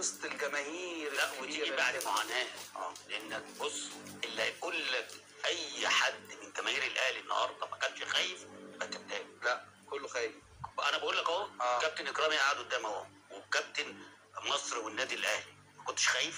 وسط الجماهير لا ودي الكبيرة بعد اللي- معاناه اه لانك بص اللي هيقول لك اي حد من جماهير الاهلي النهارده ما كانش خايف يبقى كذاب لا كله خايف انا بقول لك اهو آه. كابتن اكرامي قاعد قدام اهو وكابتن مصر والنادي الاهلي ما كنتش خايف؟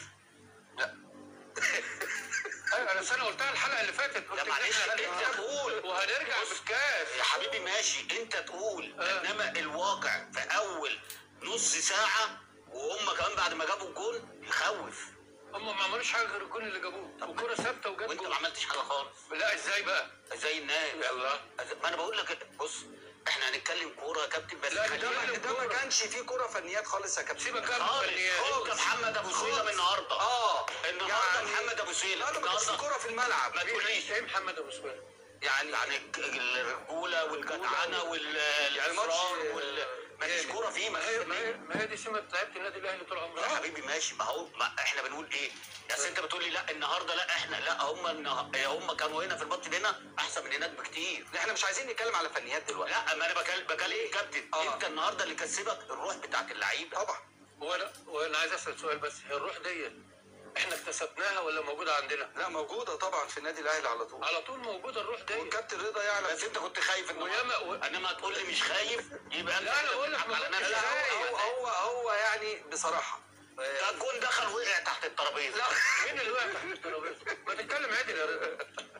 ايوه انا سنه قلتها الحلقه اللي فاتت قلت لا معلش إن إحنا انت هنرجع تقول وهنرجع بص، بالكاس يا حبيبي ماشي انت تقول آه. انما الواقع في اول نص ساعه وهم كمان بعد ما جابوا الجون يخوف هم ما عملوش حاجه غير الجون اللي جابوه وكره ثابته وجاب وانت جون ما عملتش حاجه خالص لا ازاي بقى؟ زي الناس يلا. ما انا بقول لك بص احنا هنتكلم كوره يا كابتن بس لا، خلينا- ده ده, ما- ده ما كانش فيه كرة فنيات خالص يا كابتن سيبك بقى من خالص الفنيات. انت محمد ابو سويلم خالص. النهارده اه النهارده يعني- محمد ابو سويلم لا لا ما كانش فيه النهارده كرة في الملعب ما تقوليش ايه محمد ابو سويد؟ يعني يعني الرجوله والجدعنه والاصرار وال ما فيش كوره فيه ما ما هي فيش ما هي, ما هي دي سمه لعيبه النادي الاهلي طول يا عمرها حبيبي ماشي ما هو ما احنا بنقول ايه؟ بس انت بتقول لي لا النهارده لا احنا لا هم النه- هم كانوا هنا في الماتش ده هنا احسن من هناك بكتير احنا مش عايزين نتكلم على فنيات دلوقتي لا ما انا بكلم بكلم الكابتن آه. انت النهارده اللي كسبك الروح بتاعت اللعيبه طبعا وانا وانا عايز اسال سؤال بس هي الروح دي احنا اكتسبناها ولا موجوده عندنا؟ لا موجودة طبعا في النادي الاهلي على طول على طول موجوده الروح دي والكابتن رضا يعلم بس انت كنت خايف النهارده وياما و... انما تقول لي مش خايف يبقى انت لا، أنا كده بقول لك بتضحك على ما نفسك كنتش لا خايف. هو هو هو, هو يعني بصراحة ده آه، الجون دخل وقع تحت الترابيزه لا مين اللي وقع تحت الترابيزه؟ ما تتكلم عادل يا رضا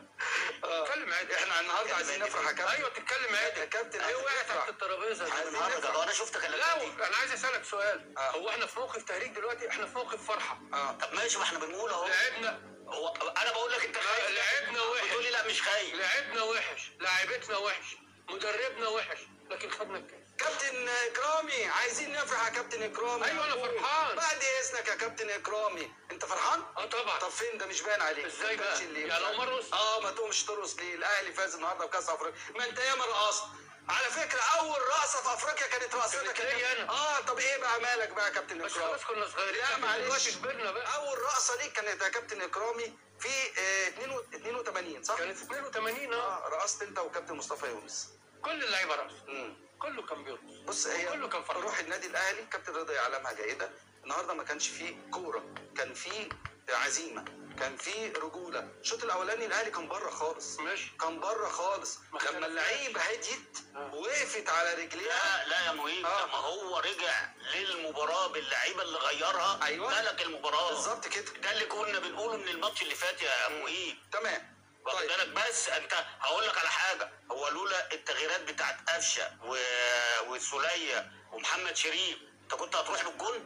تتكلم عادل احنا النهارده عايزين نفرح يا كابتن ايوه تتكلم يا عادل كابتن ايه وقع عايزين تحت نفرح. الترابيزه دي؟ عايزين النهارده نفرح. ده انا شفتك لا انا و- انا عايز اسالك سؤال آه. هو احنا في موقف تهريج دلوقتي احنا في موقف فرحه اه طب ماشي ما احنا بنقول اهو لعبنا هو انا بقول لك انت خايف لعبنا وحش. بتقول لي لا مش خايف لعبنا وحش لاعبتنا وحش مدربنا وحش لكن خدنا الكاس كابتن اكرامي عايزين نفرح يا كابتن اكرامي أيوة، أنا فرحان. بعد اذنك يا كابتن اكرامي انت فرحان اه طبعا طب فين ده مش باين عليك ازاي ما تقومش بقى؟ ليه؟ يعني لو مرقص؟ اه ما تقومش ترقص ليه الاهلي فاز النهارده بكاس افريقيا ما انت ياما رقصت على فكره اول رقصه في افريقيا كانت رقصتك كانت يا ليا كابتن. أنا. اه طب ايه بقى مالك بقى يا كابتن بس اكرامي خلاص كنا صغيرين لا لكن معلش دلوقتي كبرنا بقى اول رقصه ليك كانت يا كابتن اكرامي في آه 82 صح؟ كانت 82 اه اه رقصت انت وكابتن مصطفى يونس كل اللعيبه رقص مم. كله كان بيرقص بص هي كله كان فرحان. روح النادي الاهلي كابتن رضا يعلمها جيدا النهارده ما كانش فيه كوره كان فيه عزيمه كان فيه رجوله الشوط الاولاني الاهلي كان بره خالص ماشي كان بره خالص ما لما اختلفناش. اللعيبه هديت آه. وقفت على رجليها لا لا يا مهيب آه. لما هو رجع للمباراه باللعيبه اللي غيرها أيوة. ملك المباراه بالظبط كده ده اللي كنا بنقوله من الماتش اللي فات يا مهيب تمام واخد طيب بالك بس انت هقول لك على حاجه هو لولا التغييرات بتاعت قفشه و... والسوليه ومحمد شريف انت كنت هتروح للجون؟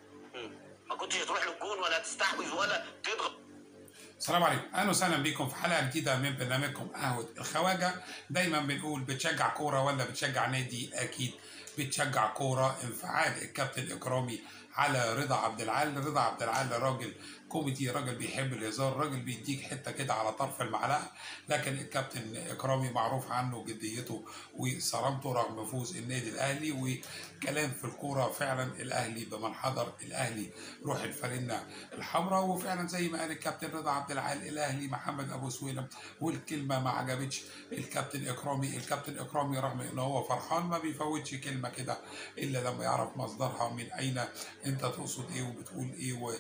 ما كنتش هتروح للجون ولا تستحوذ ولا تضغط السلام عليكم اهلا وسهلا بكم في حلقه جديده من برنامجكم قهوه الخواجه دايما بنقول بتشجع كوره ولا بتشجع نادي اكيد بتشجع كوره انفعال الكابتن اكرامي على رضا عبد العال رضا عبد العال راجل كوميدي راجل بيحب الهزار راجل بيديك حته كده على طرف المعلقه لكن الكابتن اكرامي معروف عنه جديته وصرامته رغم فوز النادي الاهلي وكلام في الكوره فعلا الاهلي بمن حضر الاهلي روح الفرنه الحمراء وفعلا زي ما قال الكابتن رضا عبد العال الاهلي محمد ابو سويلم والكلمه ما عجبتش الكابتن اكرامي الكابتن اكرامي رغم ان هو فرحان ما بيفوتش كلمه كده الا لما يعرف مصدرها من اين انت تقصد ايه وبتقول ايه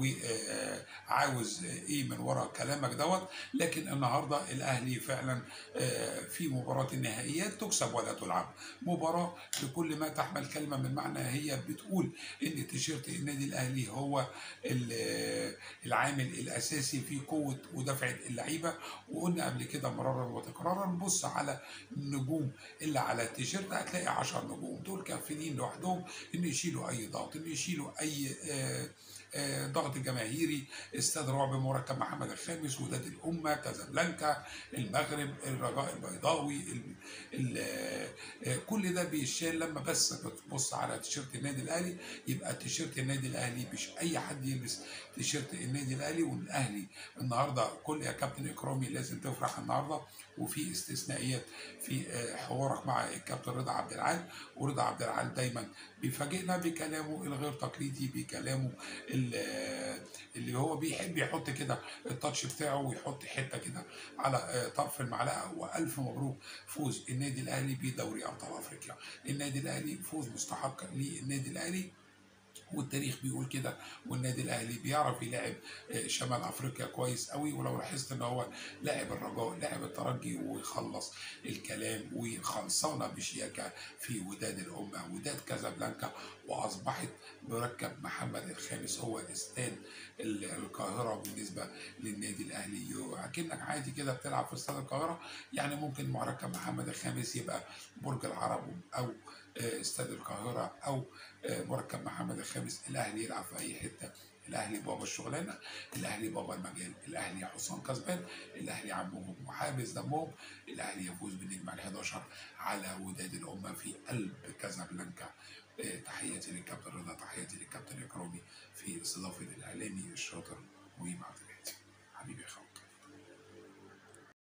وعاوز ايه من وراء كلامك دوت لكن النهارده الاهلي فعلا آه، في مباراه النهائيات تكسب ولا تلعب مباراه بكل ما تحمل كلمه من معنى هي بتقول ان تيشيرت النادي الاهلي هو ال- العامل الاساسي في قوه ودفعه اللعيبه وقلنا قبل كده مرارا وتكرارا بص على النجوم اللي على التيشيرت هتلاقي 10 نجوم دول كافيين لوحدهم ان يشيلوا اي ضغط ان يشيلوا اي آه آه، ضغط جماهيري استاد رعب مركب محمد الخامس وداد الامه كازابلانكا المغرب الرجاء البيضاوي ال ال آه، كل ده بيشال لما بس بتبص على تيشيرت النادي الاهلي يبقى تيشيرت النادي الاهلي مش اي حد يلبس تيشيرت النادي الاهلي والاهلي النهارده كل يا كابتن اكرامي لازم تفرح النهارده وفي استثنائيات في آه، حوارك مع الكابتن رضا عبد العال ورضا عبد العال دايما بيفاجئنا بكلامه الغير تقليدي بكلامه ال- اللي هو بيحب يحط كده التاتش بتاعه ويحط حته كده على آه، طرف المعلقه والف مبروك فوز النادي الاهلي بدوري ابطال افريقيا النادي الاهلي فوز مستحق للنادي الاهلي والتاريخ بيقول كده والنادي الاهلي بيعرف يلعب آه، شمال افريقيا كويس قوي ولو لاحظت ان هو لاعب الرجاء لاعب الترجي ويخلص الكلام وخلصانه بشياكه في وداد الامه وداد كازابلانكا واصبحت مركب محمد الخامس هو استاد ال- القاهره بالنسبه للنادي الاهلي اكنك عادي كده بتلعب في استاد القاهره يعني ممكن مركب محمد الخامس يبقى برج العرب او آه، استاد القاهره او آه، مركب محمد الخامس الاهلي يلعب في اي حته الاهلي بابا الشغلانه الاهلي بابا المجال الاهلي حسام كسبان الاهلي عمهم وحابس دمهم الاهلي يفوز بالنجمه ال 11 على وداد الامه في قلب كازابلانكا آه، تحياتي للكابتن رضا تحياتي للكابتن اكرامي في استضافه الاعلامي الشاطر مهيب عبد الهادي حبيبي يا خوي